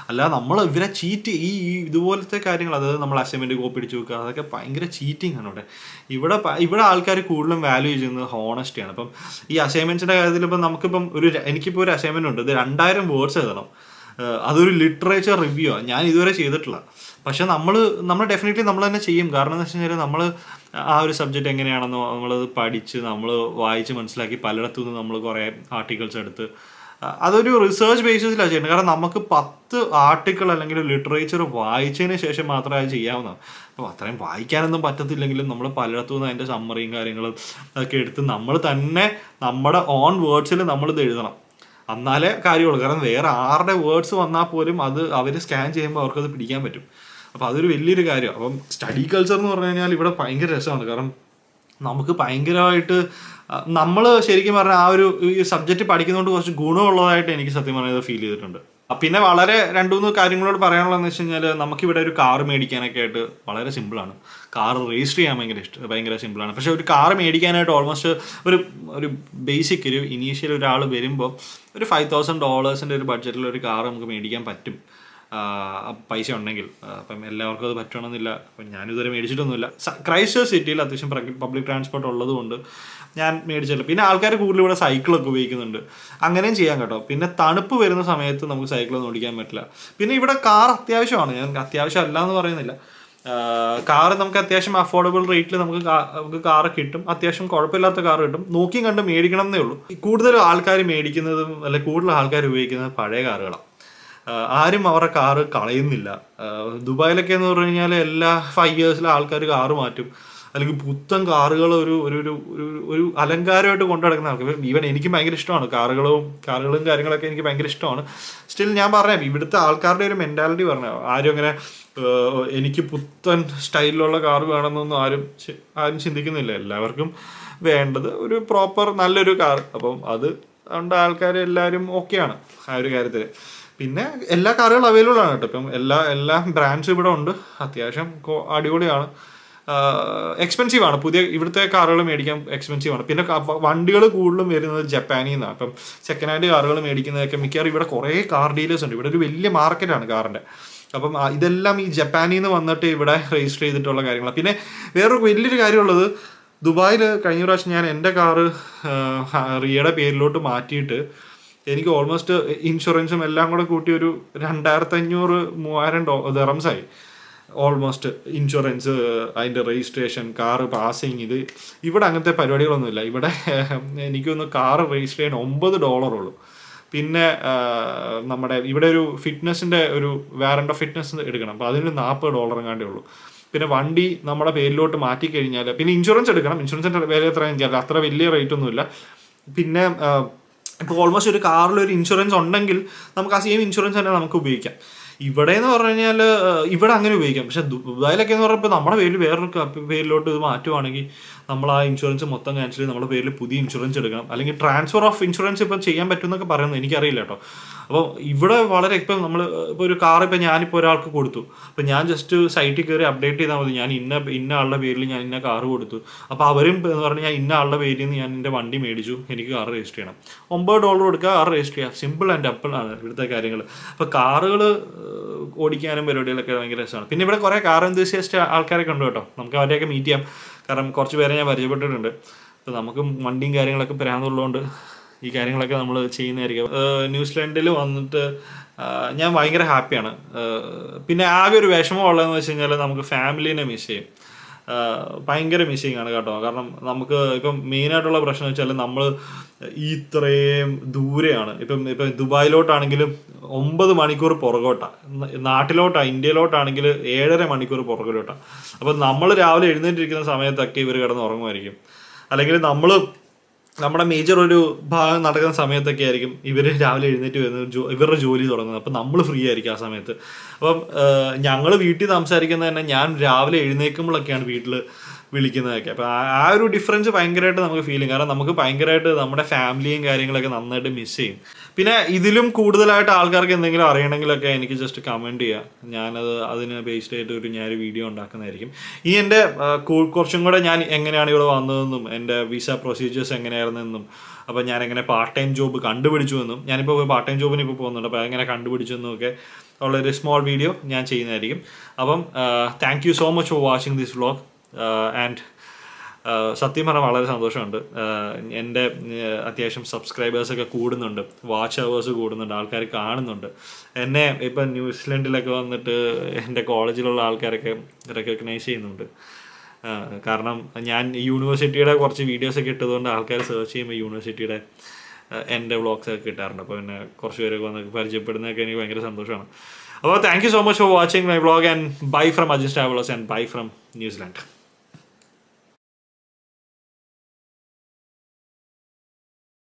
അല്ലാതെ നമ്മൾ ഇവരെ ചീറ്റ് ഈ ഈ ഇതുപോലത്തെ കാര്യങ്ങൾ അതായത് നമ്മൾ അസൈൻമെന്റ് കോപ്പി അടിച്ച് വെക്കുക അതൊക്കെ ഭയങ്കര ചീറ്റിംഗ് ആണ് ഇവിടെ ഇവിടെ പ- ഇവിടെ ആൾക്കാർ കൂടുതലും വാല്യൂ ചെയ്യുന്നത് ഹോണസ്റ്റിയാണ് അപ്പം ഈ അസൈൻമെന്റ്സിന്റെ കാര്യത്തിൽ ഇപ്പം നമുക്കിപ്പം ഒരു ര- എനിക്കിപ്പോൾ ഒരു അസൈൻമെന്റ് ഉണ്ട് ഇത് രണ്ടായിരം വേർഡ്സ് എഴുതണം ഏഹ് അതൊരു ലിറ്ററേച്ചർ റിവ്യൂ ആണ് ഞാൻ ഇതുവരെ ചെയ്തിട്ടില്ല പക്ഷെ നമ്മൾ നമ്മൾ ഡെഫിനറ്റ്ലി നമ്മൾ തന്നെ ചെയ്യും കാരണം എന്ന് വെച്ച് കഴിഞ്ഞാൽ നമ്മൾ ആ ഒരു സബ്ജക്റ്റ് എങ്ങനെയാണെന്ന് നമ്മളത് പഠിച്ച് നമ്മൾ വായിച്ച് മനസ്സിലാക്കി പലയിടത്തു നിന്ന് നമ്മൾ കുറേ ആർട്ടിക്കിൾസ് എടുത്ത് അഹ് അതൊരു റിസർച്ച് ബേസിസിലാണ് ചെയ്യുന്നത് കാരണം നമുക്ക് പത്ത് ആർട്ടിക്കിൾ അല്ലെങ്കിൽ ലിറ്ററേച്ചർ വായിച്ചതിന് ശേഷം മാത്രമേ അത് ചെയ്യാവുന്നതാണ് അപ്പോൾ അത്രയും വായിക്കാനൊന്നും പറ്റത്തില്ലെങ്കിലും നമ്മൾ പലയിടത്തു നിന്ന് അതിൻ്റെ സമ്മറിയും കാര്യങ്ങളും ഒക്കെ എടുത്ത് നമ്മൾ തന്നെ നമ്മുടെ ഓൺ വേർഡ്സിൽ നമ്മളിത് എഴുതണം എന്നാലേ കാര്യമുള്ളൂ കാരണം വേറെ ആരുടെ വേർഡ്സ് വന്നാൽ പോലും അത് അവർ സ്കാൻ ചെയ്യുമ്പോൾ അവർക്കത് പിടിക്കാൻ പറ്റും അപ്പോൾ അതൊരു വലിയൊരു കാര്യം അപ്പം സ്റ്റഡി കൾച്ചർ എന്ന് പറഞ്ഞു കഴിഞ്ഞാൽ ഇവിടെ ഭയങ്കര രസമാണ് കാരണം നമുക്ക് ഭയങ്കരമായിട്ട് നമ്മൾ ശരിക്കും പറഞ്ഞാൽ ആ ഒരു ഈ സബ്ജക്റ്റ് പഠിക്കുന്നതുകൊണ്ട് കുറച്ച് ഗുണമുള്ളതായിട്ട് എനിക്ക് സത്യം പറഞ്ഞത് ഫീൽ ചെയ്തിട്ടുണ്ട് ആ, പിന്നെ വളരെ രണ്ടു മൂന്ന് കാര്യങ്ങളോട് പറയാനുള്ളതെന്ന് വെച്ച് കഴിഞ്ഞാൽ നമുക്കിവിടെ ഒരു കാർ മേടിക്കാനൊക്കെ ആയിട്ട് വളരെ സിമ്പിളാണ് കാർ രജിസ്റ്റർ ചെയ്യാൻ ഭയങ്കര ഇഷ്ടം ഭയങ്കര സിമ്പിളാണ് പക്ഷെ ഒരു കാർ മേടിക്കാനായിട്ട് ഓൾമോസ്റ്റ് ഒരു ഒരു ബേസിക് ഒരു ഇനീഷ്യൽ ഒരാൾ വരുമ്പോൾ ഒരു ഫൈവ് തൗസൻഡ് ഡോളേഴ്സിൻ്റെ ഒരു ബഡ്ജറ്റിൽ ഒരു കാർ നമുക്ക് മേടിക്കാൻ പറ്റും ആ, പൈസ ഉണ്ടെങ്കിൽ ആ, അപ്പം എല്ലാവർക്കും അത് പറ്റണമെന്നില്ല അപ്പം ഞാനിതുവരെ മേടിച്ചിട്ടൊന്നുമില്ല സ- ക്രൈസ്റ്റ് സിറ്റിയിൽ അത്യാവശ്യം പബ്ലിക് ട്രാൻസ്പോർട്ട് ഉള്ളത് കൊണ്ട് ഞാൻ മേടിച്ചില്ല പിന്നെ ആൾക്കാർ കൂടുതൽ ഇവിടെ സൈക്കിളൊക്കെ ഉപയോഗിക്കുന്നുണ്ട് അങ്ങനെയും ചെയ്യാം കേട്ടോ പിന്നെ തണുപ്പ് വരുന്ന സമയത്ത് നമുക്ക് സൈക്കിളൊന്നും ഓടിക്കാൻ പറ്റില്ല പിന്നെ ഇവിടെ കാർ അത്യാവശ്യമാണ് ഞാൻ അത്യാവശ്യം അല്ല എന്ന് പറയുന്നില്ല കാറ് നമുക്ക് അത്യാവശ്യം അഫോർഡബിൾ റേറ്റിൽ നമുക്ക് കാ- നമുക്ക് കാറ് കിട്ടും അത്യാവശ്യം കുഴപ്പമില്ലാത്ത കാർ കിട്ടും നോക്കിയും കണ്ട് മേടിക്കണം എന്നേ ഉള്ളൂ കൂടുതൽ ആൾക്കാർ മേടിക്കുന്നതും അല്ലെ കൂടുതൽ ആൾക്കാർ ഉപയോഗിക്കുന്നത് പഴയ കാറുകളാണ് ആഹ് ആരും അവരുടെ കാറ് കളയുന്നില്ല ആഹ് ദുബായിലൊക്കെ എന്ന് പറഞ്ഞു കഴിഞ്ഞാൽ എല്ലാ ഫൈവ് ഇയേഴ്സിലും ആൾക്കാർ കാറ് മാറ്റും അല്ലെങ്കിൽ പുത്തൻ കാറുകൾ ഒരു ഒരു ഒരു ഒരു- ഒരു അലങ്കാരമായിട്ട് കൊണ്ടു നടക്കുന്ന ആൾക്കാർ ഈവൻ എനിക്ക് ഭയങ്കര ഇഷ്ടമാണ് കാറുകളും കാറുകളും കാര്യങ്ങളൊക്കെ എനിക്ക് ഭയങ്കര ഇഷ്ടമാണ് സ്റ്റിൽ ഞാൻ പറഞ്ഞ ഇവിടുത്തെ ആൾക്കാരുടെ ഒരു മെന്റാലിറ്റി പറഞ്ഞു ആരും അങ്ങനെ ആഹ് എനിക്ക് പുത്തൻ സ്റ്റൈലിലുള്ള കാർ വേണമെന്നൊന്നും ആരും ചി- ആരും ചിന്തിക്കുന്നില്ല എല്ലാവർക്കും വേണ്ടത് ഒരു പ്രോപ്പർ നല്ലൊരു കാർ അപ്പം അത് അതുകൊണ്ട് ആൾക്കാർ എല്ലാവരും ഓക്കെയാണ് ആ ഒരു കാര്യത്തിൽ പിന്നെ എല്ലാ കാറുകളും അവൈലബിൾ ആണ് കേട്ടോ ഇപ്പം എല്ലാ എല്ലാ ബ്രാൻഡ്സും ഇവിടെ ഉണ്ട് അത്യാവശ്യം കൊ- അടിപൊളിയാണ് എക്സ്പെൻസീവ് ആണ് പുതിയ ഇവിടുത്തെ കാറുകൾ മേടിക്കാൻ എക്സ്പെൻസീവ് ആണ് പിന്നെ വണ്ടികൾ കൂടുതലും വരുന്നത് ജപ്പാനിൽ നിന്നാണ് അപ്പം സെക്കൻഡ് ഹാൻഡ് കാറുകൾ മേടിക്കുന്നതൊക്കെ മിക്കവാറും ഇവിടെ കുറേ കാർ ഡീലേഴ്സ് ഉണ്ട് ഇവിടെ ഒരു വലിയ മാർക്കറ്റാണ് കാറിൻ്റെ അപ്പം ആ, ഇതെല്ലാം ഈ ജപ്പാനിൽ നിന്ന് വന്നിട്ട് ഇവിടെ രജിസ്റ്റർ ചെയ്തിട്ടുള്ള കാര്യങ്ങളാണ് പിന്നെ വേറൊരു വലിയൊരു കാര്യമുള്ളത് ദുബായിൽ കഴിഞ്ഞ പ്രാവശ്യം ഞാൻ എൻ്റെ കാറ് റിയയുടെ പേരിലോട്ട് മാറ്റിയിട്ട് എനിക്ക് ഓൾമോസ്റ്റ് ഇൻഷുറൻസും എല്ലാം കൂടെ കൂട്ടി ഒരു രണ്ടായിരത്തി അഞ്ഞൂറ് മൂവായിരം ഡോ ദറംസായി ഓൾമോസ്റ്റ് ഇൻഷുറൻസ് അതിൻ്റെ രജിസ്ട്രേഷൻ കാറ് പാസിങ് ഇത് ഇവിടെ അങ്ങനത്തെ പരിപാടികളൊന്നുമില്ല ഇവിടെ എനിക്കൊന്ന് കാറ് രജിസ്റ്റർ ചെയ്യാൻ ഒമ്പത് ഡോളറുള്ളൂ പിന്നെ ആ, നമ്മുടെ ഇവിടെ ഒരു ഫിറ്റ്നസിൻ്റെ ഒരു വാറണ്ട് ഓഫ് ഫിറ്റ്നസ് എടുക്കണം അപ്പോൾ അതിന് നാൽപ്പത് ഡോളർ എങ്ങാണ്ടേ ഉള്ളൂ പിന്നെ വണ്ടി നമ്മുടെ പേരിലോട്ട് മാറ്റി കഴിഞ്ഞാൽ പിന്നെ ഇൻഷുറൻസ് എടുക്കണം ഇൻഷുറൻസിൻ്റെ വില എത്ര എനിക്കറിയില്ല അത്ര വലിയ റേറ്റ് ഒന്നുമില്ല പിന്നെ ഇപ്പോൾ ഓൾമോസ്റ്റ് ഒരു കാറിൽ ഒരു ഇൻഷുറൻസ് ഉണ്ടെങ്കിൽ നമുക്ക് ആ സെയിം ഇൻഷുറൻസ് തന്നെ നമുക്ക് ഉപയോഗിക്കാം ഇവിടെ എന്ന് പറഞ്ഞു കഴിഞ്ഞാൽ ഇവിടെ അങ്ങനെ ഉപയോഗിക്കാം പക്ഷെ ദുബായിലൊക്കെ എന്ന് പറയുമ്പോൾ നമ്മുടെ പേരിൽ വേറൊരു ക- പേരിലോട്ട് ഇത് മാറ്റുവാണെങ്കിൽ നമ്മൾ ആ ഇൻഷുറൻസ് മൊത്തം ക്യാൻസൽ ചെയ്ത് നമ്മുടെ പേരിൽ പുതിയ ഇൻഷുറൻസ് എടുക്കണം അല്ലെങ്കിൽ ട്രാൻസ്ഫർ ഓഫ് ഇൻഷുറൻസ് ഇപ്പം ചെയ്യാൻ പറ്റുമെന്നൊക്കെ പറയുന്നു എനിക്കറിയില്ല കേട്ടോ അപ്പോൾ ഇവിടെ വളരെ ഇപ്പം നമ്മൾ ഇപ്പോൾ ഒരു കാർ ഇപ്പം ഞാനിപ്പോൾ ഒരാൾക്ക് കൊടുത്തു അപ്പം ഞാൻ ജസ്റ്റ് സൈറ്റിൽ കയറി അപ്ഡേറ്റ് ചെയ്താൽ മതി ഞാൻ ഇന്ന ഇന്ന ആളുടെ പേരിൽ ഞാൻ ഇന്ന കാർ കൊടുത്തു അപ്പോൾ അവരും എന്ന് പറഞ്ഞാൽ ഞാൻ ഇന്ന ആളുടെ പേരിൽ നിന്ന് ഞാൻ എൻ്റെ വണ്ടി മേടിച്ചു എനിക്ക് കാർ രജിസ്റ്റർ ചെയ്യണം ഒമ്പത് ഡോളർ കൊടുക്കുക കാർ രജിസ്റ്റർ ചെയ്യുക സിമ്പിൾ ആൻഡ് അപ്പിൾ ആണ് ഇവിടുത്തെ കാര്യങ്ങൾ അപ്പോൾ കാറുകൾ ഓടിക്കാനും പരിപാടികളൊക്കെ ഭയങ്കര രസമാണ് പിന്നെ ഇവിടെ കുറേ കാർ എന്തൂസിയസ്റ്റ് ആൾക്കാരൊക്കെ ഉണ്ട് കേട്ടോ നമുക്ക് അവരെയൊക്കെ മീറ്റ് ചെയ്യാം കാരണം കുറച്ച് പേരെ ഞാൻ പരിചയപ്പെട്ടിട്ടുണ്ട് അപ്പോൾ നമുക്ക് വണ്ടിയും കാര്യങ്ങളൊക്കെ പ്രാന്തുള്ളതുകൊണ്ട് ഈ കാര്യങ്ങളൊക്കെ നമ്മൾ ചെയ്യുന്നതായിരിക്കും ഏഹ് ന്യൂസിലാൻഡിൽ വന്നിട്ട് ആഹ് ഞാൻ ഭയങ്കര ഹാപ്പിയാണ് ഏഹ് പിന്നെ ആകെ ഒരു വിഷമം ഉള്ളതെന്ന് വെച്ച് കഴിഞ്ഞാൽ നമുക്ക് ഫാമിലീനെ മിസ് ചെയ്യും ആഹ് ഭയങ്കര മിസ്സിങ് ആണ് കേട്ടോ കാരണം നമുക്ക് ഇപ്പം മെയിനായിട്ടുള്ള പ്രശ്നം വെച്ചാൽ നമ്മൾ ഇത്രയും ദൂരെയാണ് ഇപ്പം ഇപ്പം ദുബായിലോട്ടാണെങ്കിലും ഒമ്പത് മണിക്കൂർ പുറകോട്ടാ നാട്ടിലോട്ടാ ഇന്ത്യയിലോട്ടാണെങ്കിൽ ഏഴര മണിക്കൂർ പുറകിലോട്ടാ അപ്പം നമ്മൾ രാവിലെ എഴുന്നേറ്റിരിക്കുന്ന സമയത്തൊക്കെ ഇവർ കിടന്ന് ഉറങ്ങുമായിരിക്കും അല്ലെങ്കിൽ നമ്മൾ നമ്മുടെ മേജർ ഒരു ഭാഗം നടക്കുന്ന സമയത്തൊക്കെ ആയിരിക്കും ഇവർ രാവിലെ എഴുന്നേറ്റ് വരുന്നത് ജോ ഇവരുടെ ജോലി തുടങ്ങുന്നത് അപ്പം നമ്മൾ ഫ്രീ ആയിരിക്കും ആ സമയത്ത് അപ്പം ഞങ്ങൾ വീട്ടിൽ സംസാരിക്കുന്നത് തന്നെ ഞാൻ രാവിലെ എഴുന്നേൽക്കുമ്പോഴൊക്കെയാണ് വീട്ടിൽ വിളിക്കുന്നതൊക്കെ അപ്പം ആ- ആ ഒരു ഡിഫറൻസ് ഭയങ്കരമായിട്ട് നമുക്ക് ഫീൽ ചെയ്യും കാരണം നമുക്ക് ഭയങ്കരമായിട്ട് നമ്മുടെ ഫാമിലിയും കാര്യങ്ങളൊക്കെ നന്നായിട്ട് മിസ് ചെയ്യും പിന്നെ ഇതിലും കൂടുതലായിട്ട് ആൾക്കാർക്ക് എന്തെങ്കിലും അറിയണമെങ്കിലൊക്കെ എനിക്ക് ജസ്റ്റ് കമൻറ്റ് ചെയ്യാം ഞാനത് അതിന് ബേസ്ഡ് ആയിട്ട് ഒരു ഞാനൊരു വീഡിയോ ഉണ്ടാക്കുന്നതായിരിക്കും ഇനി എൻ്റെ ആ, കു- കുറച്ചും കൂടെ ഞാൻ എങ്ങനെയാണ് ഇവിടെ വന്നതെന്നും എൻ്റെ വിസ പ്രൊസീജിയേഴ്സ് എങ്ങനെയായിരുന്നെന്നും അപ്പോൾ ഞാൻ എങ്ങനെ പാർട്ട് ടൈം ജോബ് കണ്ടുപിടിച്ചു എന്നും ഞാനിപ്പോൾ പാർട്ട് ടൈം ജോബിന് ഇപ്പോൾ പോകുന്നുണ്ട് അപ്പോൾ എങ്ങനെ കണ്ടുപിടിച്ചു എന്നും ഒക്കെ ഉള്ളൊരു സ്മോൾ വീഡിയോ ഞാൻ ചെയ്യുന്നതായിരിക്കും അപ്പം thank you so much for watching this vlog and ah സത്യം പറഞ്ഞാൽ വളരെ സന്തോഷമുണ്ട് ആഹ് എൻ്റെ ആഹ് അത്യാവശ്യം സബ്സ്ക്രൈബേഴ്സൊക്കെ കൂടുന്നുണ്ട് വാച്ച് അവേഴ്സ് കൂടുന്നുണ്ട് ആൾക്കാർ കാണുന്നുണ്ട് എന്നെ ഇപ്പം ന്യൂസിലൻഡിലൊക്കെ വന്നിട്ട് എൻ്റെ കോളേജിലുള്ള ആൾക്കാരൊക്കെ റെക്കഗ്നൈസ് ചെയ്യുന്നുണ്ട് ആഹ് കാരണം ഞാൻ യൂണിവേഴ്സിറ്റിയുടെ കുറച്ച് വീഡിയോസൊക്കെ ഇട്ടതുകൊണ്ട് ആൾക്കാർ സെർച്ച് ചെയ്യുമ്പോൾ യൂണിവേഴ്സിറ്റിയുടെ ആഹ് എൻ്റെ വ്ളോഗ്സ് ഒക്കെ കിട്ടാറുണ്ട് അപ്പോൾ പിന്നെ കുറച്ച് പേരൊക്കെ വന്ന് പരിചയപ്പെടുന്നതൊക്കെ എനിക്ക് ഭയങ്കര സന്തോഷമാണ് അപ്പോൾ thank you so much for watching my vlog and bye from Ajin travellers and bye from New Zealand